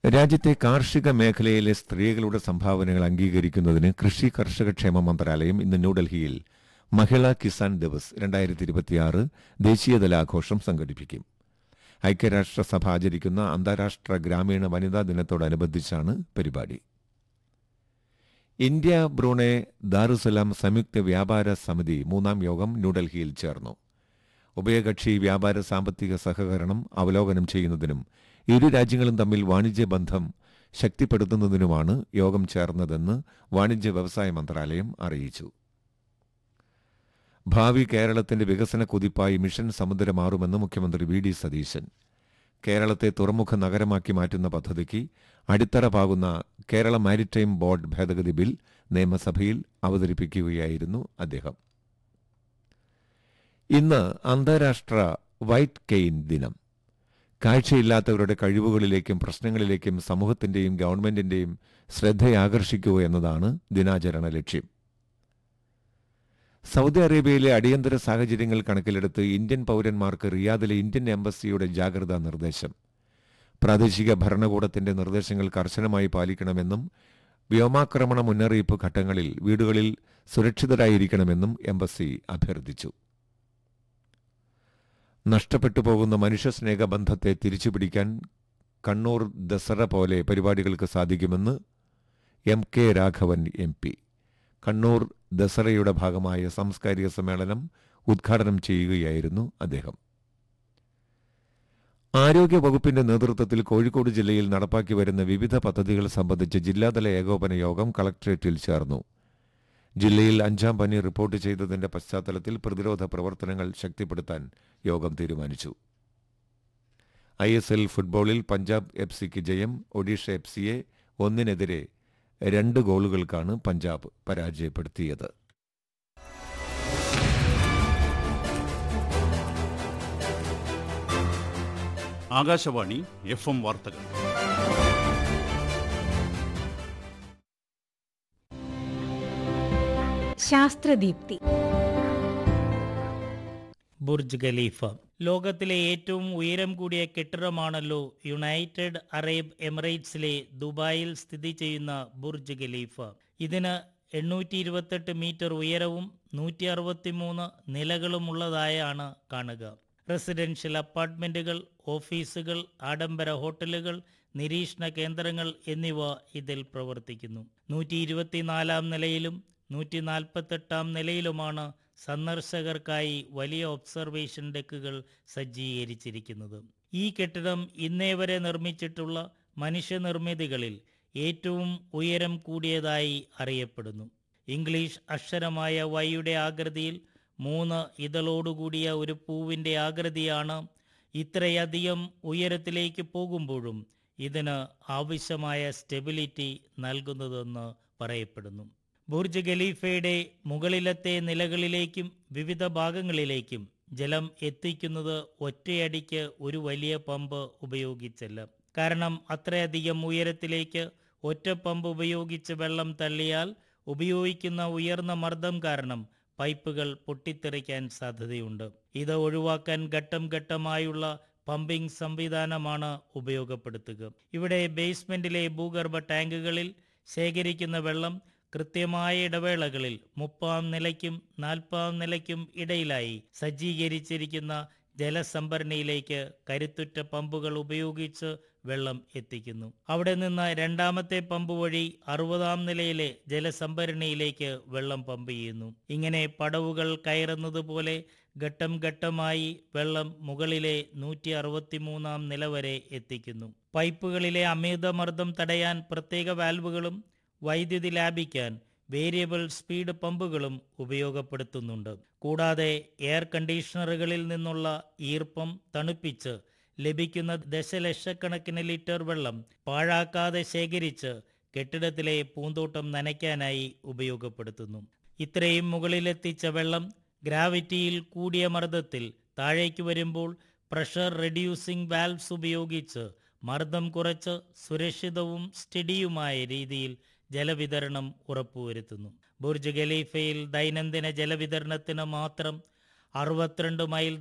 രാജ്യത്തെ കാർഷിക മേഖലയിലെ സ്ത്രീകളുടെ സംഭാവനകൾ അംഗീകരിക്കുന്നതിന് കൃഷി കർഷക ക്ഷേമ മന്ത്രാലയം ഇന്ന് ന്യൂഡൽഹിയിൽ മഹിളാ കിസാൻ ദിവസ് രണ്ടായിരത്തി ഇരുപത്തിയാറ് ദേശീയതല ആഘോഷം സംഘടിപ്പിക്കും ഐക്യരാഷ്ട്രസഭ ആചരിക്കുന്ന അന്താരാഷ്ട്ര ഗ്രാമീണ വനിതാ ദിനത്തോടനുബന്ധിച്ചാണ് പരിപാടി ഇന്ത്യ ബ്രൂണെ ദാറുസലാം സംയുക്ത വ്യാപാര സമിതി മൂന്നാം യോഗം ന്യൂഡൽഹിയിൽ ചേർന്നു ഉഭയകക്ഷി വ്യാപാര സാമ്പത്തിക സഹകരണം അവലോകനം ചെയ്യുന്നതിനും ഇരു രാജ്യങ്ങളും തമ്മിൽ വാണിജ്യ ബന്ധം ശക്തിപ്പെടുത്തുന്നതിനുമാണ് യോഗം ചേർന്നതെന്ന് വാണിജ്യ വ്യവസായ മന്ത്രാലയം അറിയിച്ചു ഭാവി കേരളത്തിന്റെ വികസന കുതിപ്പായി മിഷൻ സമുദ്രം മാറുമെന്ന് മുഖ്യമന്ത്രി വി ഡി സതീശൻ കേരളത്തെ തുറമുഖ നഗരമാക്കി മാറ്റുന്ന പദ്ധതിക്ക് അടിത്തറ പാകുന്ന കേരള മാരിടൈം ബോർഡ് ഭേദഗതി ബിൽ നിയമസഭയിൽ അവതരിപ്പിക്കുകയായിരുന്നു അദ്ദേഹം ഇന്ന് അന്താരാഷ്ട്ര വൈറ്റ് കെയിൻ ദിനം കാഴ്ചയില്ലാത്തവരുടെ കഴിവുകളിലേക്കും പ്രശ്നങ്ങളിലേക്കും സമൂഹത്തിന്റെയും ഗവൺമെന്റിന്റെയും ശ്രദ്ധയാകർഷിക്കുക എന്നതാണ് ദിനാചരണ ലക്ഷ്യം സൗദി അറേബ്യയിലെ അടിയന്തര സാഹചര്യങ്ങൾ കണക്കിലെടുത്ത് ഇന്ത്യൻ പൗരന്മാർക്ക് റിയാദിലെ ഇന്ത്യൻ എംബസിയുടെ ജാഗ്രതാ നിർദ്ദേശം പ്രാദേശിക ഭരണകൂടത്തിന്റെ നിർദ്ദേശങ്ങൾ കർശനമായി പാലിക്കണമെന്നും വ്യോമാക്രമണ മുന്നറിയിപ്പ് ഘട്ടങ്ങളിൽ വീടുകളിൽ സുരക്ഷിതരായിരിക്കണമെന്നും എംബസി അഭ്യർത്ഥിച്ചു നഷ്ടപ്പെട്ടു പോകുന്ന മനുഷ്യസ്നേഹ ബന്ധത്തെ തിരിച്ചുപിടിക്കാൻ കണ്ണൂർ ദസറ പോലെ പരിപാടികൾക്ക് സാധിക്കുമെന്ന് M K Raghavan M P Kannur ദസറയുടെ ഭാഗമായ സാംസ്കാരിക സമ്മേളനം ഉദ്ഘാടനം ചെയ്യുകയായിരുന്നു അദ്ദേഹം ആരോഗ്യ വകുപ്പിന്റെ നേതൃത്വത്തിൽ കോഴിക്കോട് ജില്ലയിൽ നടപ്പാക്കി വരുന്ന വിവിധ പദ്ധതികൾ സംബന്ധിച്ച് ജില്ലാതല ഏകോപന യോഗം കളക്ടറേറ്റിൽ ചേർന്നു ജില്ലയിൽ അഞ്ചാം പനി റിപ്പോർട്ട് ചെയ്തതിന്റെ പശ്ചാത്തലത്തിൽ പ്രതിരോധ പ്രവർത്തനങ്ങൾ ശക്തിപ്പെടുത്താൻ യോഗം തീരുമാനിച്ചു ഐ എസ് എൽ ഫുട്ബോളിൽ പഞ്ചാബ് എഫ് സിക്ക് ജയം ഒഡീഷ എഫ് സിയെ ഒന്നിനെതിരെ രണ്ട് ഗോളുകൾക്കാണ് പഞ്ചാബ് പരാജയപ്പെടുത്തിയത് ആകാശവാണി എഫ് എം വാർത്തകൾ ശാസ്ത്രദീപ്തി ബുർജ് ഖലീഫ ലോകത്തിലെ ഏറ്റവും ഉയരം കൂടിയ കെട്ടിടമാണല്ലോ യുണൈറ്റഡ് അറേബ് എമിറേറ്റ്സിലെ ദുബായിൽ സ്ഥിതി ചെയ്യുന്ന ബുർജ് ഖലീഫ ഇതിന് എണ്ണൂറ്റി ഇരുപത്തെട്ട് മീറ്റർ ഉയരവും നൂറ്റി അറുപത്തിമൂന്ന് നിലകളുമുള്ളതായാണ് കാണുക റെസിഡൻഷ്യൽ അപ്പാർട്ട്മെന്റുകൾ ഓഫീസുകൾ ആഡംബര ഹോട്ടലുകൾ നിരീക്ഷണ കേന്ദ്രങ്ങൾ എന്നിവ ഇതിൽ പ്രവർത്തിക്കുന്നു നൂറ്റി ഇരുപത്തിനാലാം നിലയിലും നൂറ്റി നാൽപ്പത്തെട്ടാം നിലയിലുമാണ് സന്ദർശകർക്കായി വലിയ ഒബ്സർവേഷൻ ഡെക്കുകൾ സജ്ജീകരിച്ചിരിക്കുന്നത് ഈ കെട്ടിടം ഇന്നേ വരെ നിർമ്മിച്ചിട്ടുള്ള മനുഷ്യനിർമ്മിതികളിൽ ഏറ്റവും ഉയരം കൂടിയതായി അറിയപ്പെടുന്നു ഇംഗ്ലീഷ് അക്ഷരമായ വൈയുടെ ആകൃതിയിൽ മൂന്ന് ഇതളോടുകൂടിയ ഒരു പൂവിൻ്റെ ആകൃതിയാണ് ഇത്രയധികം ഉയരത്തിലേക്ക് പോകുമ്പോഴും ഇതിന് ആവശ്യമായ സ്റ്റെബിലിറ്റി നൽകുന്നതെന്ന് പറയപ്പെടുന്നു ബുർജ് ഖലീഫയുടെ മുകളിലത്തെ നിലകളിലേക്കും വിവിധ ഭാഗങ്ങളിലേക്കും ജലം എത്തിക്കുന്നത് ഒറ്റയടിക്ക് ഒരു വലിയ പമ്പ് ഉപയോഗിച്ചല്ല കാരണം അത്രയധികം ഉയരത്തിലേക്ക് ഒറ്റ പമ്പ് ഉപയോഗിച്ച് വെള്ളം തള്ളിയാൽ ഉപയോഗിക്കുന്ന ഉയർന്ന മർദ്ദം കാരണം പൈപ്പുകൾ പൊട്ടിത്തെറിക്കാൻ സാധ്യതയുണ്ട് ഇത് ഒഴിവാക്കാൻ ഘട്ടം ഘട്ടമായുള്ള പമ്പിംഗ് സംവിധാനമാണ് ഉപയോഗപ്പെടുത്തുക ഇവിടെ ബേസ്മെന്റിലെ ഭൂഗർഭ ടാങ്കുകളിൽ ശേഖരിക്കുന്ന വെള്ളം കൃത്യമായ ഇടവേളകളിൽ മുപ്പാം നിലയ്ക്കും നാൽപ്പാം നിലയ്ക്കും ഇടയിലായി സജ്ജീകരിച്ചിരിക്കുന്ന ജലസംഭരണിയിലേക്ക് കരുത്തുറ്റ പമ്പുകൾ ഉപയോഗിച്ച് വെള്ളം എത്തിക്കുന്നു അവിടെ നിന്ന് രണ്ടാമത്തെ പമ്പ് വഴി അറുപതാം നിലയിലെ ജലസംഭരണിയിലേക്ക് വെള്ളം പമ്പ് ചെയ്യുന്നു ഇങ്ങനെ പടവുകൾ കയറുന്നത് പോലെ ഘട്ടം ഘട്ടമായി വെള്ളം മുകളിലെ നൂറ്റി അറുപത്തിമൂന്നാം നില വരെ എത്തിക്കുന്നു പൈപ്പുകളിലെ അമിതമർദ്ദം തടയാൻ പ്രത്യേക വാൽവുകളും വൈദ്യുതി ലാഭിക്കാൻ വേരിയബിൾ സ്പീഡ് പമ്പുകളും ഉപയോഗപ്പെടുത്തുന്നുണ്ട് കൂടാതെ എയർ കണ്ടീഷണറുകളിൽ നിന്നുള്ള ഈർപ്പം തണുപ്പിച്ച് ലഭിക്കുന്ന ദശലക്ഷക്കണക്കിന് ലിറ്റർ വെള്ളം പാഴാക്കാതെ ശേഖരിച്ച് കെട്ടിടത്തിലെ പൂന്തോട്ടം നനയ്ക്കാനായി ഉപയോഗപ്പെടുത്തുന്നു ഇത്രയും മുകളിലെത്തിച്ച വെള്ളം ഗ്രാവിറ്റിയിൽ കൂടിയ മർദ്ദത്തിൽ താഴേക്ക് വരുമ്പോൾ പ്രഷർ റെഡ്യൂസിംഗ് വാൽവ്സ് ഉപയോഗിച്ച് മർദ്ദം കുറച്ച് സുരക്ഷിതവും സ്റ്റഡിയുമായ രീതിയിൽ ജലവിതരണം ഉറപ്പുവരുത്തുന്നു ബുർജ് ഖലീഫയിൽ ദൈനംദിന ജലവിതരണത്തിന് മാത്രം അറുപത്തിരണ്ട് മൈൽ